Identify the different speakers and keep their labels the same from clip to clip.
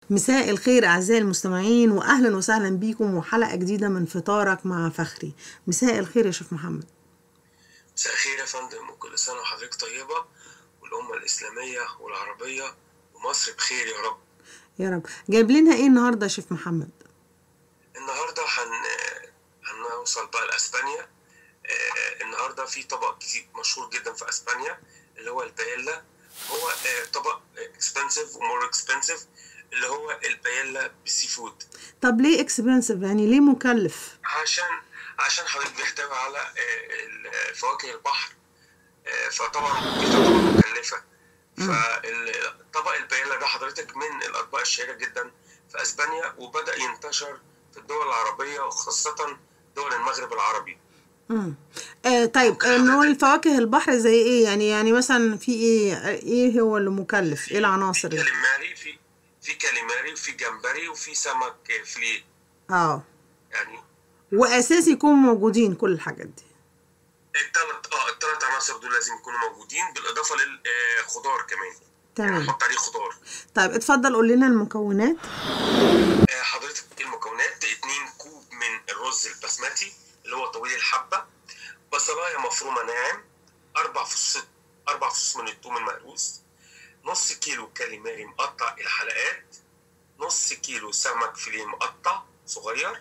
Speaker 1: مساء الخير أعزائي المستمعين وأهلا وسهلا بيكم وحلقة جديدة من فطارك مع فخري مساء الخير يا شيف محمد
Speaker 2: مساء الخير يا فندم وكل سنة وحضرتك طيبة والأمة الإسلامية والعربية ومصر بخير يا رب
Speaker 1: يا رب جايب لنا إيه النهاردة يا شيف محمد
Speaker 2: النهاردة هن... هنوصل بقى لأسبانيا آه، النهاردة في طبق كتير مشهور جدا في أسبانيا اللي هو البايلا هو آه، طبق اكسبنسيف ومور اكسبنسيف اللي هو البايلا بالسي فود
Speaker 1: طب ليه اكسبنسيف يعني ليه مكلف
Speaker 2: عشان عشان حضرتك بيحتوي على آه، فواكه البحر آه، فطبعا دي تعتبر مكلفه فالطبق البايلا ده حضرتك من الاطباق الشهيره جدا في اسبانيا وبدا ينتشر في الدول العربيه وخاصه دول المغرب العربي
Speaker 1: مم. آه طيب آه نقول فواكه البحر زي ايه يعني يعني مثلا في ايه آه، ايه هو اللي مكلف ايه العناصر
Speaker 2: في
Speaker 1: اللي-
Speaker 2: كاليماري في في كاليماري وفي جمبري وفي سمك فليه
Speaker 1: اه
Speaker 2: يعني
Speaker 1: واساسي يكونوا موجودين كل الحاجات دي
Speaker 2: الثلاث اه الثلاث عناصر دول لازم يكونوا موجودين بالاضافه للخضار كمان يعني
Speaker 1: تمام
Speaker 2: نحط عليه خضار
Speaker 1: طيب اتفضل قول لنا المكونات
Speaker 2: آه، حضرتك المكونات 2 كوب من الرز البسمتي اللي هو طويل الحبة بصلاية مفرومة ناعم أربع فصوص أربع فصوص من الثوم المهروس نص كيلو كاليماري مقطع إلى حلقات نص كيلو سمك فيليه مقطع صغير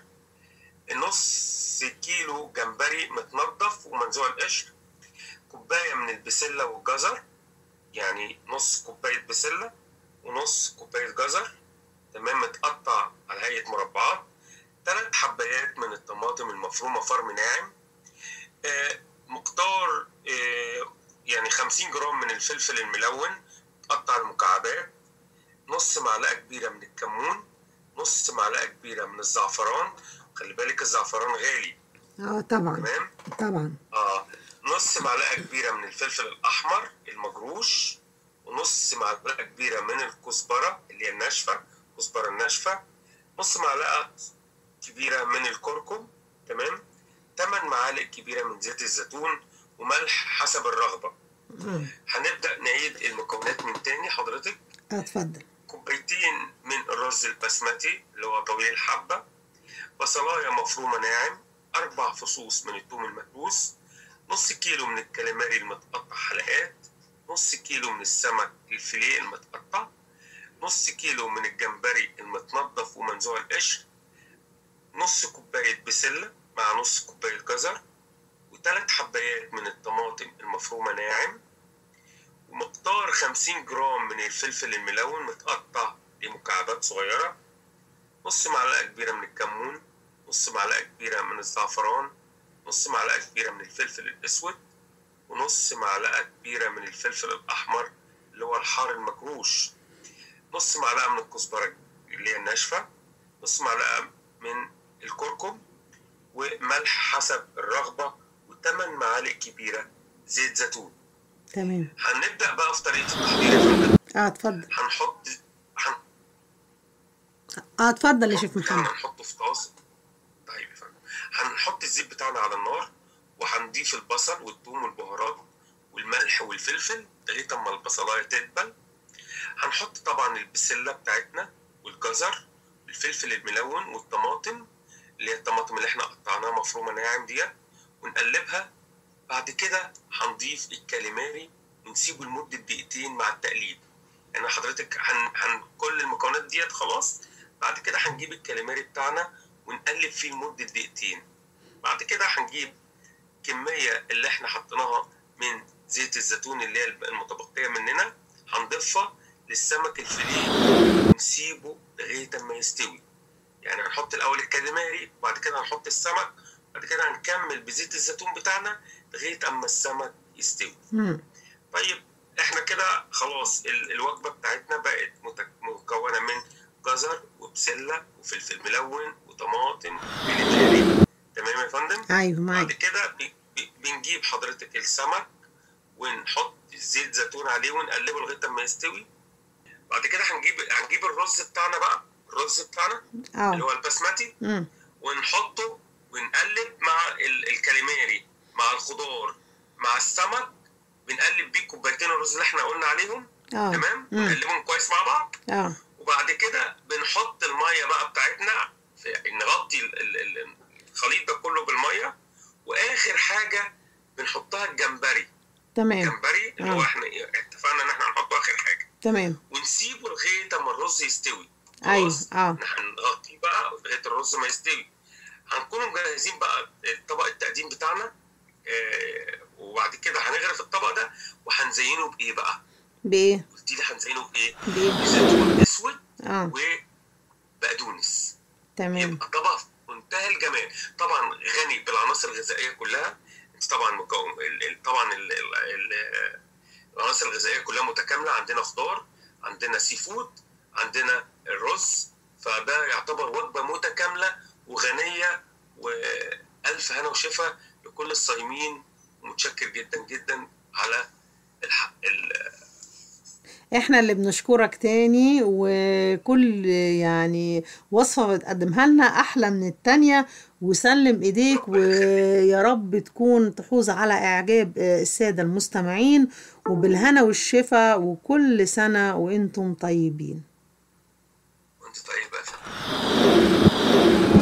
Speaker 2: نص كيلو جمبري متنضف ومنزوع القشر كوباية من البسلة والجزر يعني نص كوباية بسلة ونص كوباية جزر تمام متقطع على هيئة مربعات ثلاث حبايات من الطماطم المفرومة فرم ناعم آه، مقدار آه، يعني 50 جرام من الفلفل الملون متقطع المكعبات نص معلقة كبيرة من الكمون نص معلقة كبيرة من الزعفران خلي بالك الزعفران غالي
Speaker 1: اه طبعا
Speaker 2: تمام
Speaker 1: طبعا
Speaker 2: اه نص معلقة كبيرة من الفلفل الأحمر المجروش ونص معلقة كبيرة من الكزبرة اللي هي الناشفة الكزبرة الناشفة نص معلقة كبيرة من الكركم تمام 8 معالق كبيرة من زيت الزيتون وملح حسب الرغبة
Speaker 1: مم.
Speaker 2: هنبدأ نعيد المكونات من تاني حضرتك
Speaker 1: اه اتفضل
Speaker 2: كوبايتين من الرز البسمتي اللي هو طويل الحبة بصلاية مفرومة ناعم أربع فصوص من الثوم المهروس نص كيلو من الكاليماري المتقطع حلقات نص كيلو من السمك الفيليه المتقطع نص كيلو من الجمبري المتنضف ومنزوع القشر نص كوباية بسلة مع نص كوباية جزر وثلاث حبايات من الطماطم المفرومة ناعم ومقدار 50 جرام من الفلفل الملون متقطع لمكعبات صغيرة نص معلقة كبيرة من الكمون نص معلقة كبيرة من الزعفران نص معلقة كبيرة من الفلفل الأسود ونص معلقة كبيرة من الفلفل الأحمر اللي هو الحار المجروش نص معلقة من الكزبرة اللي هي الناشفة نص معلقة من الكركم وملح حسب الرغبة وثمان معالق كبيرة زيت زيتون
Speaker 1: تمام
Speaker 2: هنبدأ بقى في طريقة التحضير يا فندم
Speaker 1: اه اتفضل
Speaker 2: هنحط هن...
Speaker 1: اه اتفضل يا شيف
Speaker 2: بتاعنا
Speaker 1: محمد
Speaker 2: هنحطه في طاسة طيب يا فندم هنحط الزيت بتاعنا على النار وهنضيف البصل والثوم والبهارات والملح والفلفل لغاية اما البصلاية تدبل هنحط طبعا البسلة بتاعتنا والجزر والفلفل الملون والطماطم اللي هي الطماطم اللي احنا قطعناها مفرومة ناعم ديت ونقلبها بعد كده هنضيف الكاليماري ونسيبه لمدة دقيقتين مع التقليب يعني حضرتك هن... هن... كل المكونات ديت خلاص بعد كده هنجيب الكاليماري بتاعنا ونقلب فيه لمدة دقيقتين بعد كده هنجيب كمية اللي احنا حطيناها من زيت الزيتون اللي هي المتبقية مننا هنضيفها للسمك الفيليه ونسيبه لغاية ما يستوي يعني هنحط الأول الكاليماري وبعد كده هنحط السمك بعد كده هنكمل بزيت الزيتون بتاعنا لغاية أما السمك يستوي
Speaker 1: مم.
Speaker 2: طيب احنا كده خلاص ال- الوجبه بتاعتنا بقت متك- مكونه من جزر وبسله وفلفل ملون وطماطم وكاليماري تمام يا فندم
Speaker 1: ايوه
Speaker 2: بعد
Speaker 1: معاك
Speaker 2: كده ب- ب- بنجيب حضرتك السمك ونحط زيت زيتون عليه ونقلبه لغايه ما يستوي بعد كده هنجيب هنجيب الرز بتاعنا بقى الرز بتاعنا اللي
Speaker 1: اه
Speaker 2: هو البسمتي
Speaker 1: مم.
Speaker 2: ونحطه ونقلب مع ال- الكاليماري مع الخضار مع السمك بنقلب بيه كوبايتين الرز اللي احنا قلنا عليهم
Speaker 1: اه
Speaker 2: تمام
Speaker 1: مم.
Speaker 2: ونقلبهم كويس مع بعض
Speaker 1: اه
Speaker 2: وبعد كده بنحط الميه بقى بتاعتنا في نغطي ال- ال- ال- الخليط ده كله بالميه واخر حاجه بنحطها الجمبري
Speaker 1: تمام
Speaker 2: الجمبري اللي هو
Speaker 1: آه.
Speaker 2: احنا إيه، اتفقنا ان احنا هنحطه اخر حاجه
Speaker 1: تمام
Speaker 2: ونسيبه لغايه اما الرز يستوي
Speaker 1: ايوه
Speaker 2: خلاص؟
Speaker 1: اه
Speaker 2: هنغطيه بقى لغايه الرز ما يستوي هنكون مجهزين بقى طبق التقديم بتاعنا آه وبعد كده هنغرف الطبق ده وهنزينه بايه بقى؟
Speaker 1: بايه
Speaker 2: قلت لي هنزينه بايه؟
Speaker 1: بايه
Speaker 2: بزيتون اسود
Speaker 1: اه
Speaker 2: وبقدونس
Speaker 1: تمام
Speaker 2: يبقى طبق في منتهى الجمال طبعا غني بالعناصر الغذائيه كلها انت طبعا مكون ال- ال- طبعا ال- ال- ال- العناصر الغذائيه كلها متكامله عندنا خضار عندنا سي فود عندنا الرز فده يعتبر وجبه متكامله وغنيه والف هنا وشفا لكل الصايمين ومتشكر جدا جدا على الحق ال-
Speaker 1: احنا اللي بنشكرك تاني وكل يعني وصفة بتقدمها لنا احلى من التانية وسلم ايديك ويا رب تكون تحوز على اعجاب السادة المستمعين وبالهنا والشفا وكل سنة وانتم طيبين
Speaker 2: وانت طيبه يا فندم